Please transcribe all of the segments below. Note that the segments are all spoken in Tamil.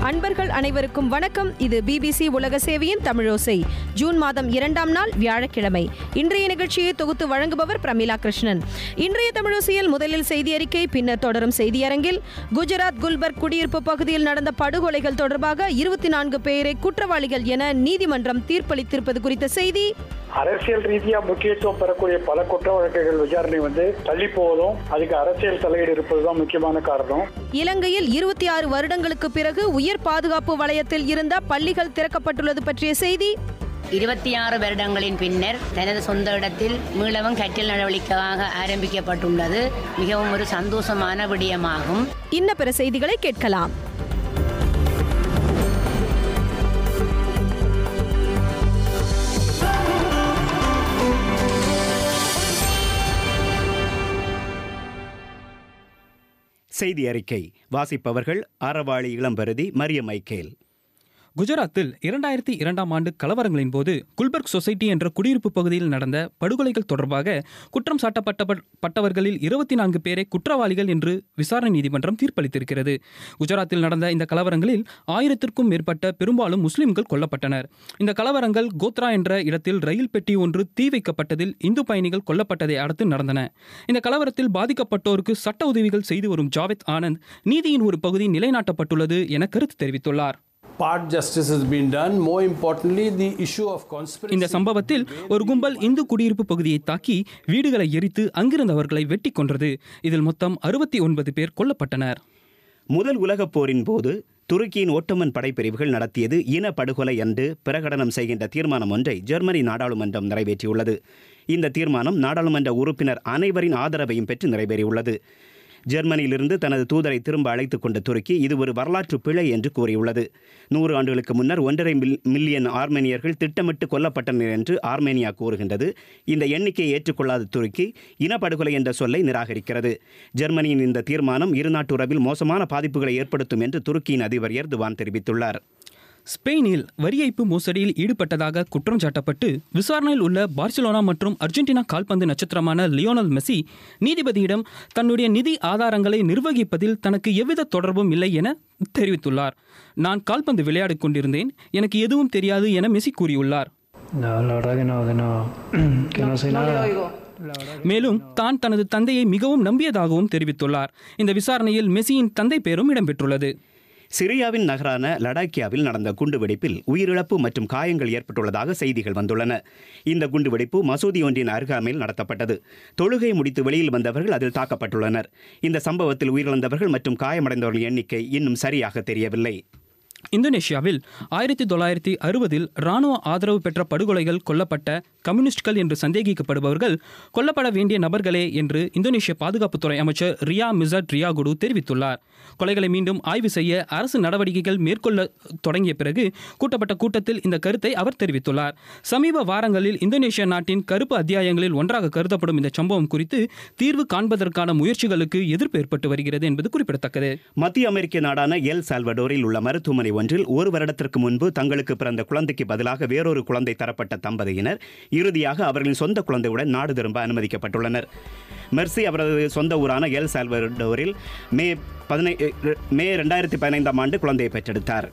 அன்பர்கள் அனைவருக்கும் வணக்கம் இது பிபிசி உலக சேவையின் தமிழோசை ஜூன் மாதம் இரண்டாம் நாள் வியாழக்கிழமை இன்றைய நிகழ்ச்சியை தொகுத்து வழங்குபவர் பிரமிளா கிருஷ்ணன் இன்றைய தமிழோசையில் முதலில் செய்தி அறிக்கை பின்னர் தொடரும் செய்தியரங்கில் குஜராத் குல்பர்க் குடியிருப்பு பகுதியில் நடந்த படுகொலைகள் தொடர்பாக இருபத்தி நான்கு பேரை குற்றவாளிகள் என நீதிமன்றம் தீர்ப்பளித்திருப்பது குறித்த செய்தி அரசியல் ரீதியா முக்கியத்துவம் பெறக்கூடிய பல குற்ற வழக்குகள் விசாரணை வந்து தள்ளி போவதும் அதுக்கு அரசியல் தலையீடு இருப்பதுதான் முக்கியமான காரணம் இலங்கையில் இருபத்தி ஆறு வருடங்களுக்கு பிறகு உயர் பாதுகாப்பு வலயத்தில் இருந்த பள்ளிகள் திறக்கப்பட்டுள்ளது பற்றிய செய்தி இருபத்தி ஆறு வருடங்களின் பின்னர் தனது சொந்த இடத்தில் மீளவும் கற்றல் நடவடிக்கையாக ஆரம்பிக்கப்பட்டுள்ளது மிகவும் ஒரு சந்தோஷமான விடயமாகும் இன்ன பிற செய்திகளை கேட்கலாம் செய்தி அறிக்கை வாசிப்பவர்கள் அறவாளி இளம்பருதி மரியம் மைக்கேல் குஜராத்தில் இரண்டாயிரத்தி இரண்டாம் ஆண்டு கலவரங்களின் போது குல்பர்க் சொசைட்டி என்ற குடியிருப்பு பகுதியில் நடந்த படுகொலைகள் தொடர்பாக குற்றம் சாட்டப்பட்ட பட்டவர்களில் இருபத்தி நான்கு பேரை குற்றவாளிகள் என்று விசாரணை நீதிமன்றம் தீர்ப்பளித்திருக்கிறது குஜராத்தில் நடந்த இந்த கலவரங்களில் ஆயிரத்திற்கும் மேற்பட்ட பெரும்பாலும் முஸ்லிம்கள் கொல்லப்பட்டனர் இந்த கலவரங்கள் கோத்ரா என்ற இடத்தில் ரயில் பெட்டி ஒன்று தீ வைக்கப்பட்டதில் இந்து பயணிகள் கொல்லப்பட்டதை அடுத்து நடந்தன இந்த கலவரத்தில் பாதிக்கப்பட்டோருக்கு சட்ட உதவிகள் செய்து வரும் ஜாவேத் ஆனந்த் நீதியின் ஒரு பகுதி நிலைநாட்டப்பட்டுள்ளது என கருத்து தெரிவித்துள்ளார் part justice has been done. More importantly, the issue of conspiracy. இந்த சம்பவத்தில் ஒரு கும்பல் இந்து குடியிருப்பு பகுதியை தாக்கி வீடுகளை எரித்து அங்கிருந்தவர்களை வெட்டி கொன்றது இதில் மொத்தம் அறுபத்தி ஒன்பது பேர் கொல்லப்பட்டனர் முதல் உலகப் போரின் போது துருக்கியின் ஒட்டமன் படைப்பிரிவுகள் நடத்தியது இன படுகொலை என்று பிரகடனம் செய்கின்ற தீர்மானம் ஒன்றை ஜெர்மனி நாடாளுமன்றம் நிறைவேற்றியுள்ளது இந்த தீர்மானம் நாடாளுமன்ற உறுப்பினர் அனைவரின் ஆதரவையும் பெற்று நிறைவேறியுள்ளது ஜெர்மனியிலிருந்து தனது தூதரை திரும்ப அழைத்துக் கொண்ட துருக்கி இது ஒரு வரலாற்று பிழை என்று கூறியுள்ளது நூறு ஆண்டுகளுக்கு முன்னர் ஒன்றரை மில் மில்லியன் ஆர்மேனியர்கள் திட்டமிட்டு கொல்லப்பட்டனர் என்று ஆர்மேனியா கூறுகின்றது இந்த எண்ணிக்கையை ஏற்றுக்கொள்ளாத துருக்கி இனப்படுகொலை என்ற சொல்லை நிராகரிக்கிறது ஜெர்மனியின் இந்த தீர்மானம் இருநாட்டு உறவில் மோசமான பாதிப்புகளை ஏற்படுத்தும் என்று துருக்கியின் அதிபர் எர்துவான் தெரிவித்துள்ளார் ஸ்பெயினில் வரி ஏய்ப்பு மோசடியில் ஈடுபட்டதாக குற்றம் சாட்டப்பட்டு விசாரணையில் உள்ள பார்சிலோனா மற்றும் அர்ஜென்டினா கால்பந்து நட்சத்திரமான லியோனல் மெஸ்ஸி நீதிபதியிடம் தன்னுடைய நிதி ஆதாரங்களை நிர்வகிப்பதில் தனக்கு எவ்வித தொடர்பும் இல்லை என தெரிவித்துள்ளார் நான் கால்பந்து விளையாடிக் கொண்டிருந்தேன் எனக்கு எதுவும் தெரியாது என மெஸ்ஸி கூறியுள்ளார் No, la verdad que no, que no, que no sé nada. மேலும் தான் தனது தந்தையை மிகவும் நம்பியதாகவும் தெரிவித்துள்ளார் இந்த விசாரணையில் மெஸ்ஸியின் தந்தை பெயரும் இடம்பெற்றுள்ளது சிரியாவின் நகரான லடாக்கியாவில் நடந்த குண்டுவெடிப்பில் உயிரிழப்பு மற்றும் காயங்கள் ஏற்பட்டுள்ளதாக செய்திகள் வந்துள்ளன இந்த குண்டுவெடிப்பு மசூதி ஒன்றின் அருகாமையில் நடத்தப்பட்டது தொழுகை முடித்து வெளியில் வந்தவர்கள் அதில் தாக்கப்பட்டுள்ளனர் இந்த சம்பவத்தில் உயிரிழந்தவர்கள் மற்றும் காயமடைந்தவர்கள் எண்ணிக்கை இன்னும் சரியாக தெரியவில்லை இந்தோனேஷியாவில் ஆயிரத்தி தொள்ளாயிரத்தி அறுபதில் இராணுவ ஆதரவு பெற்ற படுகொலைகள் கொல்லப்பட்ட கம்யூனிஸ்ட்கள் என்று சந்தேகிக்கப்படுபவர்கள் கொல்லப்பட வேண்டிய நபர்களே என்று இந்தோனேஷிய பாதுகாப்புத்துறை அமைச்சர் ரியா மிசட் ரியாகுடு தெரிவித்துள்ளார் கொலைகளை மீண்டும் ஆய்வு செய்ய அரசு நடவடிக்கைகள் மேற்கொள்ள தொடங்கிய பிறகு கூட்டப்பட்ட கூட்டத்தில் இந்த கருத்தை அவர் தெரிவித்துள்ளார் சமீப வாரங்களில் இந்தோனேஷியா நாட்டின் கருப்பு அத்தியாயங்களில் ஒன்றாக கருதப்படும் இந்த சம்பவம் குறித்து தீர்வு காண்பதற்கான முயற்சிகளுக்கு எதிர்ப்பு ஏற்பட்டு வருகிறது என்பது குறிப்பிடத்தக்கது மத்திய அமெரிக்க நாடான எல் சால்வடோரில் உள்ள மருத்துவமனை ஒன்றில் ஒரு வருடத்திற்கு முன்பு தங்களுக்கு பிறந்த குழந்தைக்கு பதிலாக வேறொரு குழந்தை தரப்பட்ட தம்பதியினர் இறுதியாக அவர்களின் சொந்த குழந்தையுடன் நாடு திரும்ப அனுமதிக்கப்பட்டுள்ளனர் மெர்சி அவரது சொந்த ஊரான எல் சால்வடோரில் மே பதினை மே ரெண்டாயிரத்தி பதினைந்தாம் ஆண்டு குழந்தையை பெற்றெடுத்தார்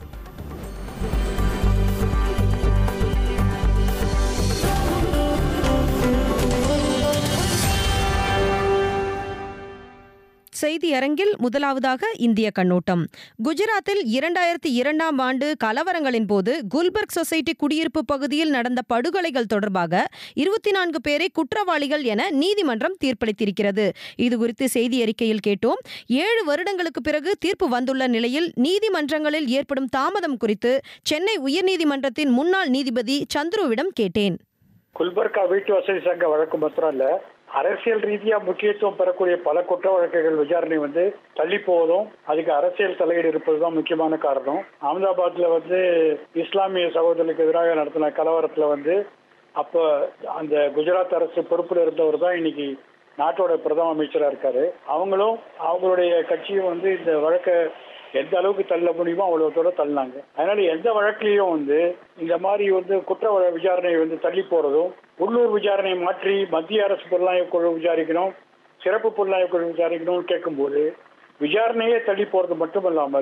செய்தி அரங்கில் முதலாவதாக இந்திய கண்ணோட்டம் குஜராத்தில் இரண்டாயிரத்தி இரண்டாம் ஆண்டு கலவரங்களின் போது குல்பர்க் சொசைட்டி குடியிருப்பு பகுதியில் நடந்த படுகொலைகள் தொடர்பாக இருபத்தி நான்கு பேரை குற்றவாளிகள் என நீதிமன்றம் தீர்ப்பளித்திருக்கிறது இது குறித்து செய்தி அறிக்கையில் கேட்டோம் ஏழு வருடங்களுக்கு பிறகு தீர்ப்பு வந்துள்ள நிலையில் நீதிமன்றங்களில் ஏற்படும் தாமதம் குறித்து சென்னை உயர்நீதிமன்றத்தின் முன்னாள் நீதிபதி சந்துருவிடம் கேட்டேன் குல்பர்கா வீட்டு வசதி சங்க வழக்கு மாத்திரம் இல்ல அரசியல் ரீதியா முக்கியத்துவம் பெறக்கூடிய பல குற்ற வழக்குகள் விசாரணை வந்து தள்ளி போவதும் அதுக்கு அரசியல் தலையீடு இருப்பதுதான் முக்கியமான காரணம் அகமதாபாத்ல வந்து இஸ்லாமிய சகோதரர்களுக்கு எதிராக நடத்தின கலவரத்துல வந்து அப்ப அந்த குஜராத் அரசு பொறுப்புல இருந்தவர் தான் இன்னைக்கு நாட்டோட பிரதம அமைச்சரா இருக்காரு அவங்களும் அவங்களுடைய கட்சியும் வந்து இந்த வழக்கை எந்த அளவுக்கு தள்ள முடியுமோ அவ்வளோத்தோட தள்ளினாங்க அதனால எந்த வழக்கிலையும் வந்து இந்த மாதிரி வந்து குற்ற வழ- விசாரணை வந்து தள்ளி போறதும் உள்ளூர் விசாரணையை மாற்றி மத்திய அரசு புலனாய்வு குழு விசாரிக்கணும் சிறப்பு புலனாய்வு குழு விசாரிக்கணும்னு கேட்கும்போது விசாரணையே தள்ளி போறது மட்டுமல்லாமல்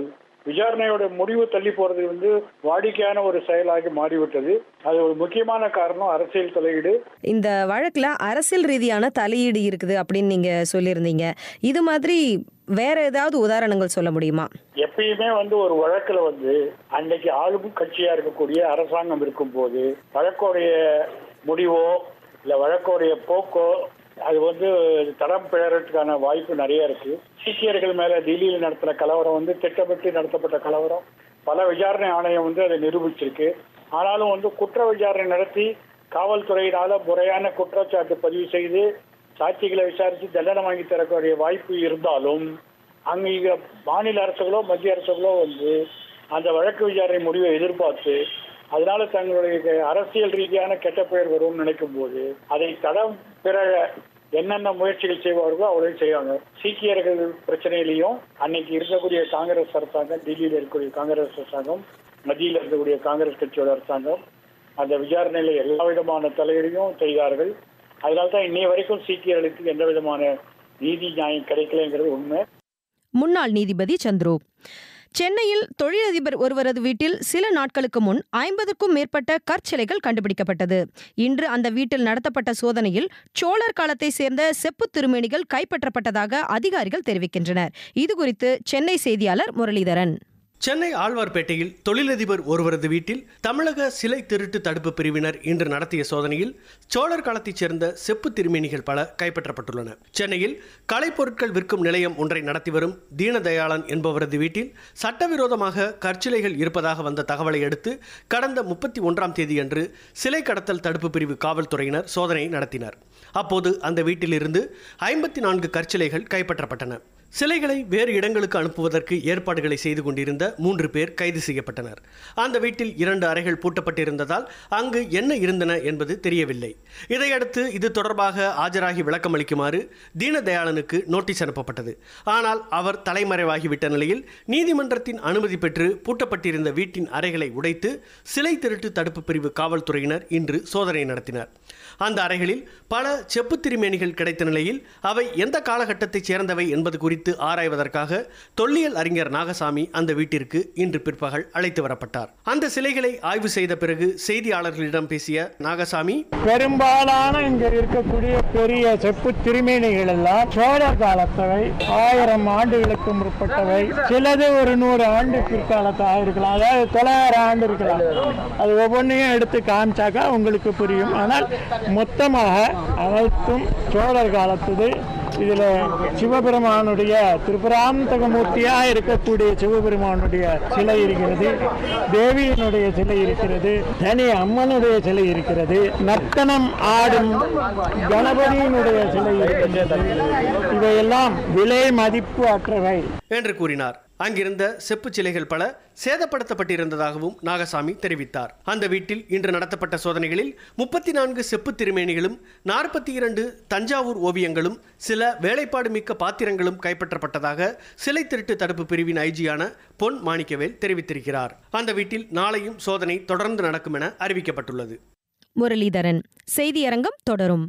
விசாரணையோட முடிவு தள்ளி போறது வந்து வாடிக்கையான ஒரு செயலாகி மாறிவிட்டது அது ஒரு முக்கியமான காரணம் அரசியல் தலையீடு இந்த வழக்குல அரசியல் ரீதியான தலையீடு இருக்குது அப்படின்னு நீங்க சொல்லியிருந்தீங்க இது மாதிரி வேற ஏதாவது உதாரணங்கள் சொல்ல முடியுமா எப்பயுமே வந்து ஒரு வழக்குல வந்து அன்னைக்கு ஆளும் கட்சியா இருக்கக்கூடிய அரசாங்கம் இருக்கும் போது வழக்கோடைய முடிவோ இல்ல வழக்கோடைய போக்கோ அது வந்து தடம் பிழறதுக்கான வாய்ப்பு நிறைய இருக்கு சீக்கியர்கள் மேல டெல்லியில் நடத்தின கலவரம் வந்து திட்டமிட்டு நடத்தப்பட்ட கலவரம் பல விசாரணை ஆணையம் வந்து அதை நிரூபிச்சிருக்கு ஆனாலும் வந்து குற்ற விசாரணை நடத்தி காவல்துறையினால முறையான குற்றச்சாட்டு பதிவு செய்து சாட்சிகளை விசாரித்து தண்டனை வாங்கி தரக்கூடிய வாய்ப்பு இருந்தாலும் அங்க இங்க மாநில அரசுகளோ மத்திய அரசுகளோ வந்து அந்த வழக்கு விசாரணை முடிவை எதிர்பார்த்து அதனால தங்களுடைய அரசியல் ரீதியான கெட்ட பெயர் வரும்னு நினைக்கும் போது அதை தடம் பிற என்னென்ன முயற்சிகள் செய்வார்களோ அவ்வளவு செய்வாங்க சீக்கியர்கள் பிரச்சனையிலையும் அன்னைக்கு இருக்கக்கூடிய காங்கிரஸ் அரசாங்கம் டெல்லியில இருக்கக்கூடிய காங்கிரஸ் அரசாங்கம் மத்தியில் இருக்கக்கூடிய காங்கிரஸ் கட்சியோட அரசாங்கம் அந்த விசாரணையில எல்லா விதமான தலையீடையும் செய்தார்கள் அதனால தான் இன்னைய வரைக்கும் சீக்கியர்களுக்கு எந்த விதமான நீதி நியாயம் கிடைக்கலங்கிறது உண்மை முன்னாள் நீதிபதி சந்துரு சென்னையில் தொழிலதிபர் ஒருவரது வீட்டில் சில நாட்களுக்கு முன் ஐம்பதுக்கும் மேற்பட்ட கற்சிலைகள் கண்டுபிடிக்கப்பட்டது இன்று அந்த வீட்டில் நடத்தப்பட்ட சோதனையில் சோழர் காலத்தை சேர்ந்த செப்பு திருமேனிகள் கைப்பற்றப்பட்டதாக அதிகாரிகள் தெரிவிக்கின்றனர் இதுகுறித்து சென்னை செய்தியாளர் முரளிதரன் சென்னை ஆழ்வார்பேட்டையில் தொழிலதிபர் ஒருவரது வீட்டில் தமிழக சிலை திருட்டு தடுப்பு பிரிவினர் இன்று நடத்திய சோதனையில் சோழர் காலத்தைச் சேர்ந்த செப்பு திருமேனிகள் பல கைப்பற்றப்பட்டுள்ளன சென்னையில் கலைப்பொருட்கள் விற்கும் நிலையம் ஒன்றை நடத்தி வரும் தீனதயாளன் என்பவரது வீட்டில் சட்டவிரோதமாக கற்சிலைகள் இருப்பதாக வந்த தகவலை அடுத்து கடந்த முப்பத்தி ஒன்றாம் தேதியன்று சிலை கடத்தல் தடுப்பு பிரிவு காவல்துறையினர் சோதனை நடத்தினர் அப்போது அந்த வீட்டிலிருந்து ஐம்பத்தி நான்கு கற்சிலைகள் கைப்பற்றப்பட்டன சிலைகளை வேறு இடங்களுக்கு அனுப்புவதற்கு ஏற்பாடுகளை செய்து கொண்டிருந்த மூன்று பேர் கைது செய்யப்பட்டனர் அந்த வீட்டில் இரண்டு அறைகள் பூட்டப்பட்டிருந்ததால் அங்கு என்ன இருந்தன என்பது தெரியவில்லை இதையடுத்து இது தொடர்பாக ஆஜராகி விளக்கமளிக்குமாறு தீனதயாளனுக்கு நோட்டீஸ் அனுப்பப்பட்டது ஆனால் அவர் தலைமறைவாகிவிட்ட நிலையில் நீதிமன்றத்தின் அனுமதி பெற்று பூட்டப்பட்டிருந்த வீட்டின் அறைகளை உடைத்து சிலை திருட்டு தடுப்பு பிரிவு காவல்துறையினர் இன்று சோதனை நடத்தினர் அந்த அறைகளில் பல செப்பு திருமேனிகள் கிடைத்த நிலையில் அவை எந்த காலகட்டத்தைச் சேர்ந்தவை என்பது குறித்து ஆராய்வதற்காக தொல்லியல் அறிஞர் நாகசாமி அந்த வீட்டிற்கு இன்று பிற்பகல் அழைத்து வரப்பட்டார் அந்த சிலைகளை ஆய்வு செய்த பிறகு செய்தியாளர்களிடம் பேசிய நாகசாமி பெரும்பாலான இங்க இருக்கக்கூடிய பெரிய செப்பு திருமேனிகள் எல்லாம் சோழர் காலத்தவை ஆயிரம் ஆண்டுகளுக்கு முற்பட்டவை சிலது ஒரு நூறு ஆண்டு பிற்காலத்து ஆயிருக்கலாம் அதாவது தொள்ளாயிரம் ஆண்டு இருக்கலாம் அது ஒவ்வொன்றையும் எடுத்து காமிச்சாக்கா உங்களுக்கு புரியும் ஆனால் மொத்தமாக அனைத்தும் சோழர் காலத்துது இதில் சிவபெருமானுடைய திரிபுராந்தகமூர்த்தியாக இருக்கக்கூடிய சிவபெருமானுடைய சிலை இருக்கிறது தேவியினுடைய சிலை இருக்கிறது தனி அம்மனுடைய சிலை இருக்கிறது நர்த்தனம் ஆடும் கணபதியினுடைய சிலை இருக்கின்றது இவையெல்லாம் விலை மதிப்பு அற்றவை என்று கூறினார் அங்கிருந்த செப்பு சிலைகள் பல சேதப்படுத்தப்பட்டிருந்ததாகவும் நாகசாமி தெரிவித்தார் அந்த வீட்டில் இன்று நடத்தப்பட்ட சோதனைகளில் முப்பத்தி நான்கு செப்பு திருமேனிகளும் நாற்பத்தி இரண்டு தஞ்சாவூர் ஓவியங்களும் சில வேலைப்பாடு மிக்க பாத்திரங்களும் கைப்பற்றப்பட்டதாக சிலை திருட்டு தடுப்பு பிரிவின் ஐஜியான பொன் மாணிக்கவேல் தெரிவித்திருக்கிறார் அந்த வீட்டில் நாளையும் சோதனை தொடர்ந்து நடக்கும் என அறிவிக்கப்பட்டுள்ளது முரளிதரன் செய்தியரங்கம் தொடரும்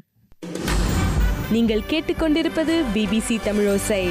நீங்கள் கேட்டுக்கொண்டிருப்பது பிபிசி தமிழோசை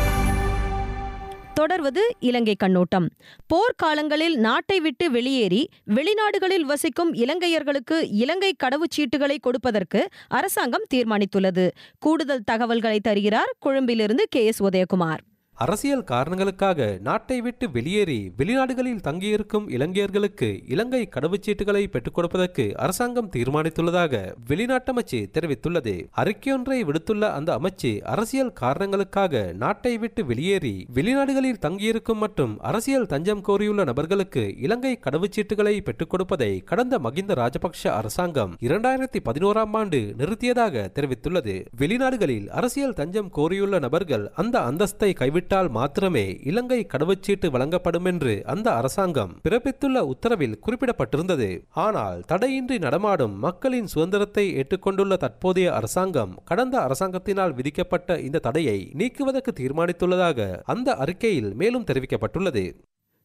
தொடர்வது இலங்கை கண்ணோட்டம் போர்க்காலங்களில் நாட்டை விட்டு வெளியேறி வெளிநாடுகளில் வசிக்கும் இலங்கையர்களுக்கு இலங்கை கடவுச்சீட்டுகளை கொடுப்பதற்கு அரசாங்கம் தீர்மானித்துள்ளது கூடுதல் தகவல்களை தருகிறார் கொழும்பிலிருந்து கே எஸ் உதயகுமார் அரசியல் காரணங்களுக்காக நாட்டை விட்டு வெளியேறி வெளிநாடுகளில் தங்கியிருக்கும் இலங்கையர்களுக்கு இலங்கை கடவுச்சீட்டுகளை பெற்றுக் கொடுப்பதற்கு அரசாங்கம் தீர்மானித்துள்ளதாக வெளிநாட்டமைச்சு தெரிவித்துள்ளது அறிக்கையொன்றை விடுத்துள்ள அந்த அமைச்சு அரசியல் காரணங்களுக்காக நாட்டை விட்டு வெளியேறி வெளிநாடுகளில் தங்கியிருக்கும் மற்றும் அரசியல் தஞ்சம் கோரியுள்ள நபர்களுக்கு இலங்கை கடவுச்சீட்டுகளை பெற்றுக் கொடுப்பதை கடந்த மகிந்த ராஜபக்ஷ அரசாங்கம் இரண்டாயிரத்தி பதினோராம் ஆண்டு நிறுத்தியதாக தெரிவித்துள்ளது வெளிநாடுகளில் அரசியல் தஞ்சம் கோரியுள்ள நபர்கள் அந்த அந்தஸ்தை கைவிட்டு விட்டால் மாத்திரமே இலங்கை கடவுச்சீட்டு வழங்கப்படும் என்று அந்த அரசாங்கம் பிறப்பித்துள்ள உத்தரவில் குறிப்பிடப்பட்டிருந்தது ஆனால் தடையின்றி நடமாடும் மக்களின் சுதந்திரத்தை ஏற்றுக்கொண்டுள்ள தற்போதைய அரசாங்கம் கடந்த அரசாங்கத்தினால் விதிக்கப்பட்ட இந்த தடையை நீக்குவதற்கு தீர்மானித்துள்ளதாக அந்த அறிக்கையில் மேலும் தெரிவிக்கப்பட்டுள்ளது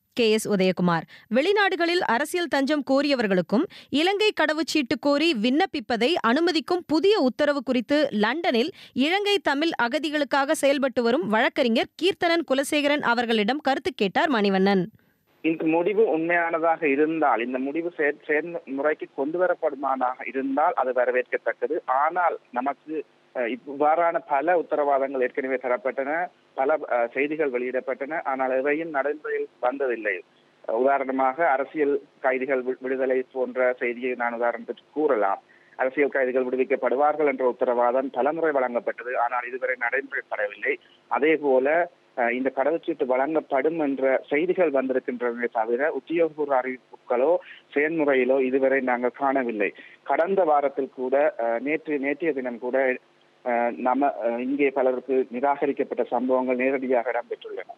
கே எஸ் உதயகுமார் வெளிநாடுகளில் அரசியல் தஞ்சம் கோரியவர்களுக்கும் இலங்கை கடவுச்சீட்டு கோரி விண்ணப்பிப்பதை அனுமதிக்கும் புதிய உத்தரவு குறித்து லண்டனில் இலங்கை தமிழ் அகதிகளுக்காக செயல்பட்டு வரும் வழக்கறிஞர் கீர்த்தனன் குலசேகரன் அவர்களிடம் கருத்து கேட்டார் மணிவண்ணன் இந்த முடிவு உண்மையானதாக இருந்தால் இந்த முடிவு செயற்- செயல்முறைக்கு கொண்டு வரப்படுமானாக இருந்தால் அது வரவேற்கத்தக்கது ஆனால் நமக்கு அஹ், இவ்வாறான பல உத்தரவாதங்கள் ஏற்கனவே தரப்பட்டன பல அஹ், செய்திகள் வெளியிடப்பட்டன ஆனால் எவையும் நடைமுறையில் வந்ததில்லை அஹ், உதாரணமாக அரசியல் கைதிகள் வி- விடுதலை போன்ற செய்தியை நான் உதாரணத்துக்கு கூறலாம் அரசியல் கைதிகள் விடுவிக்கப்படுவார்கள் என்ற உத்தரவாதம் பலமுறை வழங்கப்பட்டது ஆனால் இதுவரை நடைமுறைப்படவில்லை அதே போல அஹ், இந்த கடவுச்சீட்டு வழங்கப்படும் என்ற செய்திகள் வந்திருக்கின்றன தவிர உத்தியோகபூர்வ அறிவிப்புகளோ செயல்முறையிலோ இதுவரை நாங்கள் காணவில்லை கடந்த வாரத்தில் கூட அஹ், நேற்று நேற்றைய தினம் கூட அஹ், நம்ம அஹ், இங்கே பலருக்கு நிராகரிக்கப்பட்ட சம்பவங்கள் நேரடியாக இடம்பெற்றுள்ளன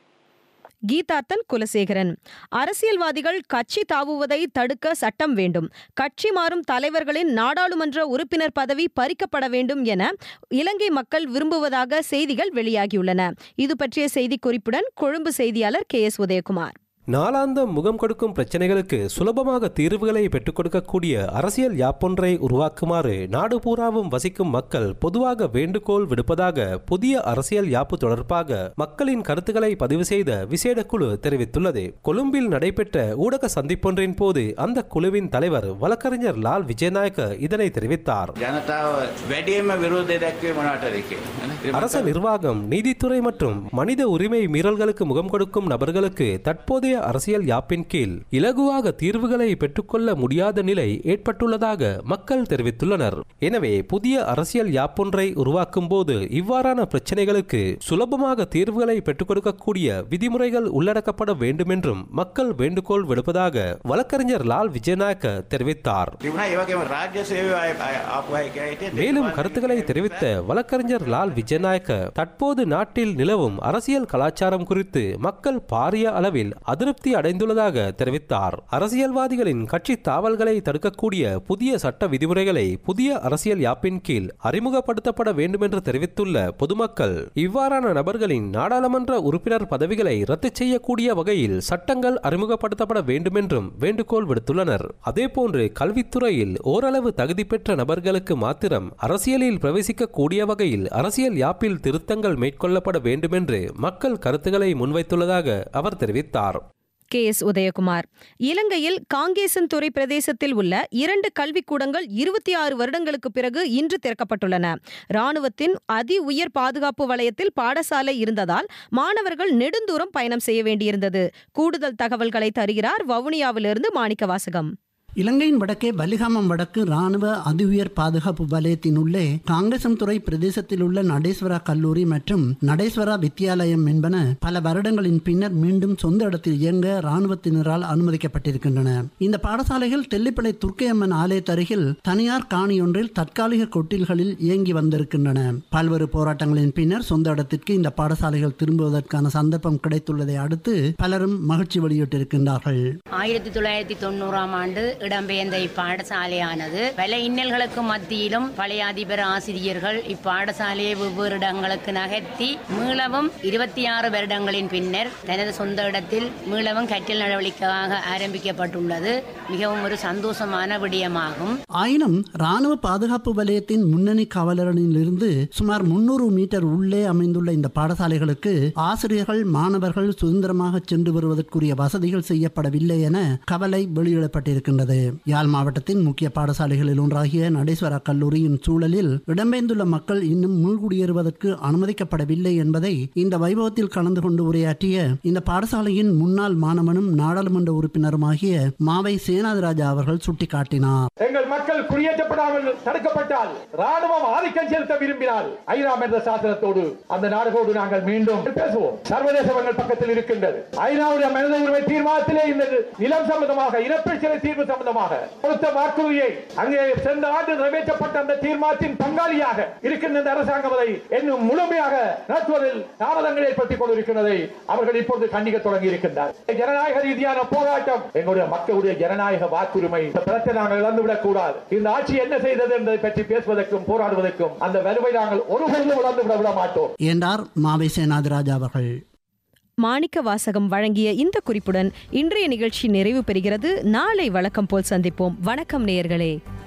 கீதார்த்தன் குலசேகரன் அரசியல்வாதிகள் கட்சி தாவுவதை தடுக்க சட்டம் வேண்டும் கட்சி மாறும் தலைவர்களின் நாடாளுமன்ற உறுப்பினர் பதவி பறிக்கப்பட வேண்டும் என இலங்கை மக்கள் விரும்புவதாக செய்திகள் வெளியாகியுள்ளன இது பற்றிய செய்திக்குறிப்புடன் கொழும்பு செய்தியாளர் கே எஸ் உதயகுமார் நாளாந்தம் முகம் கொடுக்கும் பிரச்சனைகளுக்கு சுலபமாக தீர்வுகளை பெற்றுக் கொடுக்கக்கூடிய அரசியல் யாப்பொன்றை உருவாக்குமாறு நாடு பூராவும் வசிக்கும் மக்கள் பொதுவாக வேண்டுகோள் விடுப்பதாக புதிய அரசியல் யாப்பு தொடர்பாக மக்களின் கருத்துக்களை பதிவு செய்த விசேட குழு தெரிவித்துள்ளது கொழும்பில் நடைபெற்ற ஊடக சந்திப்பொன்றின் போது அந்த குழுவின் தலைவர் வழக்கறிஞர் லால் விஜயநாயக்க இதனை தெரிவித்தார் ජනතාව වැඩියම විරෝධය දැක්වේ මොනවටද කියලා. அரச நிர்வாகம் நீதித்துறை மற்றும் மனித உரிமை மீறல்களுக்கு முகம் கொடுக்கும் நபர்களுக்கு தற்போதைய அரசியல் யாப்பின் கீழ் இலகுவாக தீர்வுகளை பெற்றுக்கொள்ள முடியாத நிலை ஏற்பட்டுள்ளதாக மக்கள் தெரிவித்துள்ளனர் எனவே புதிய அரசியல் யாப்பொன்றை உருவாக்கும் போது இவ்வாறான பிரச்சனைகளுக்கு சுலபமாக தீர்வுகளை பெற்றுக் கொடுக்கக்கூடிய விதிமுறைகள் உள்ளடக்கப்பட வேண்டும் என்றும் மக்கள் வேண்டுகோள் விடுப்பதாக வழக்கறிஞர் லால் விஜயநாயக்க தெரிவித்தார் තිබුණා ඒ වගේම රාජ්‍ය සේවය ආපු අය කියලා හිටියේ மேலும் கருத்துக்களை தெரிவித்த வழக்கறிஞர் லால் விஜயநாயக்க தற்போது நாட்டில் நிலவும் அரசியல் கலாச்சாரம் குறித்து மக்கள் பாரிய அளவில் அதிருப்தி அடைந்துள்ளதாக தெரிவித்தார் அரசியல்வாதிகளின் கட்சி தாவல்களை தடுக்கக்கூடிய புதிய சட்ட விதிமுறைகளை புதிய அரசியல் யாப்பின் கீழ் அறிமுகப்படுத்தப்பட வேண்டும் என்று தெரிவித்துள்ள பொதுமக்கள் இவ்வாறான நபர்களின் நாடாளுமன்ற உறுப்பினர் பதவிகளை ரத்து செய்யக்கூடிய வகையில் சட்டங்கள் அறிமுகப்படுத்தப்பட வேண்டும் என்றும் வேண்டுகோள் விடுத்துள்ளனர் அதேபோன்று கல்வித்துறையில் ஓரளவு தகுதி பெற்ற நபர்களுக்கு மாத்திரம் அரசியலில் பிரவேசிக்க கூடிய வகையில் அரசியல் யாப்பில் திருத்தங்கள் மேற்கொள்ளப்பட வேண்டும் என்று மக்கள் கருத்துக்களை முன்வைத்துள்ளதாக அவர் தெரிவித்தார் கே எஸ் உதயகுமார் இலங்கையில் காங்கேசன்துறை பிரதேசத்தில் உள்ள இரண்டு கல்விக்கூடங்கள் இருபத்தி ஆறு வருடங்களுக்கு பிறகு இன்று திறக்கப்பட்டுள்ளன ராணுவத்தின் அதி உயர் பாதுகாப்பு வலயத்தில் பாடசாலை இருந்ததால் மாணவர்கள் நெடுந்தூரம் பயணம் செய்ய வேண்டியிருந்தது கூடுதல் தகவல்களை தருகிறார் வவுனியாவிலிருந்து மாணிக்க வாசகம் இலங்கையின் வடக்கே பலிகாமம் வடக்கு ராணுவ அதிஉயர் பாதுகாப்பு வலயத்தினுள்ளே காங்கேசன்துறை பிரதேசத்தில் உள்ள நடேஸ்வரா கல்லூரி மற்றும் நடேஸ்வரா வித்தியாலயம் என்பன பல வருடங்களின் பின்னர் மீண்டும் சொந்த இடத்தில் இயங்க ராணுவத்தினரால் அனுமதிக்கப்பட்டிருக்கின்றன இந்த பாடசாலைகள் தெல்லிப்பளை துர்க்கையம்மன் ஆலயத்தருகில் தனியார் காணியொன்றில் தற்காலிக கொட்டில்களில் இயங்கி வந்திருக்கின்றன பல்வேறு போராட்டங்களின் பின்னர் சொந்த இடத்திற்கு இந்த பாடசாலைகள் திரும்புவதற்கான சந்தர்ப்பம் கிடைத்துள்ளதை அடுத்து பலரும் மகிழ்ச்சி வெளியிட்டிருக்கின்றார்கள் ஆயிரத்தி தொள்ளாயிரத்தி தொண்ணூறாம் ஆண்டு இடம்பெயர்ந்த இப்பாடசாலையானது பல இன்னல்களுக்கு மத்தியிலும் பழைய அதிபர் ஆசிரியர்கள் இப்பாடசாலையை வெவ்வேறு இடங்களுக்கு நகர்த்தி மீளவும் இருபத்தி ஆறு வருடங்களின் பின்னர் தனது சொந்த இடத்தில் மீளவும் கற்றல் நடவடிக்கையாக ஆரம்பிக்கப்பட்டுள்ளது மிகவும் ஒரு சந்தோஷமான விடயமாகும் ஆயினும் ராணுவ பாதுகாப்பு வலயத்தின் முன்னணி காவலரனிலிருந்து சுமார் முன்னூறு மீட்டர் உள்ளே அமைந்துள்ள இந்த பாடசாலைகளுக்கு ஆசிரியர்கள் மாணவர்கள் சுதந்திரமாக சென்று வருவதற்குரிய வசதிகள் செய்யப்படவில்லை என கவலை வெளியிடப்பட்டிருக்கின்றது யாழ் மாவட்டத்தின் முக்கிய பாடசாலைகளில் ஒன்றாகிய நடேஸ்வரா கல்லூரியின் சூழலில் இடம்பெயர்ந்துள்ள மக்கள் இன்னும் மீள்குடியேறுவதற்கு அனுமதிக்கப்படவில்லை என்பதை இந்த வைபவத்தில் கலந்து கொண்டு உரையாற்றிய இந்த பாடசாலையின் முன்னாள் மாணவனும் நாடாளுமன்ற உறுப்பினருமாகிய மாவை சேனாதிராஜா அவர்கள் சுட்டிக்காட்டினார் எங்கள் மக்கள் குடியேற்றப்படாமல் தடுக்கப்பட்டால் ராணுவம் ஆதிக்கம் செலுத்த விரும்பினால் ஐநாம் என்ற சாசனத்தோடு அந்த நாடுகளோடு நாங்கள் மீண்டும் பேசுவோம் சர்வதேச வங்கள் பக்கத்தில் இருக்கின்றது ஐநாவுடைய மனித உரிமை தீர்மானத்திலே இந்த நிலம் சம்பந்தமாக இனப்பிரச்சனை தீர்வு சம்பந்தமாக கொடுத்த வாக்குறுதியை அங்கே சென்ற ஆண்டு நிறைவேற்றப்பட்ட அந்த தீர்மானத்தின் பங்காளியாக இருக்கின்ற இந்த அரசாங்கம் அதை இன்னும் முழுமையாக நடத்துவதில் தாமதங்கள் ஏற்படுத்திக் கொண்டிருக்கிறதை அவர்கள் இப்பொழுது கண்டிக்க தொடங்கி இருக்கின்றார் ஜனநாயக ரீதியான போராட்டம் எங்களுடைய மக்களுடைய ஜனநாயக வாக்குரிமை இந்த பிரச்சனை நாங்கள் இழந்துவிடக் கூடாது இந்த ஆட்சி என்ன செய்தது என்பதை பற்றி பேசுவதற்கும் போராடுவதற்கும் அந்த வலுவை நாங்கள் ஒருபொழுதும் இழந்து விட விட மாட்டோம் என்றார் மாவை சேனாதிராஜா அவர்கள் மாணிக்க வாசகம் வழங்கிய இந்த குறிப்புடன் இன்றைய நிகழ்ச்சி நிறைவு பெறுகிறது நாளை வழக்கம் போல் சந்திப்போம் வணக்கம் நேயர்களே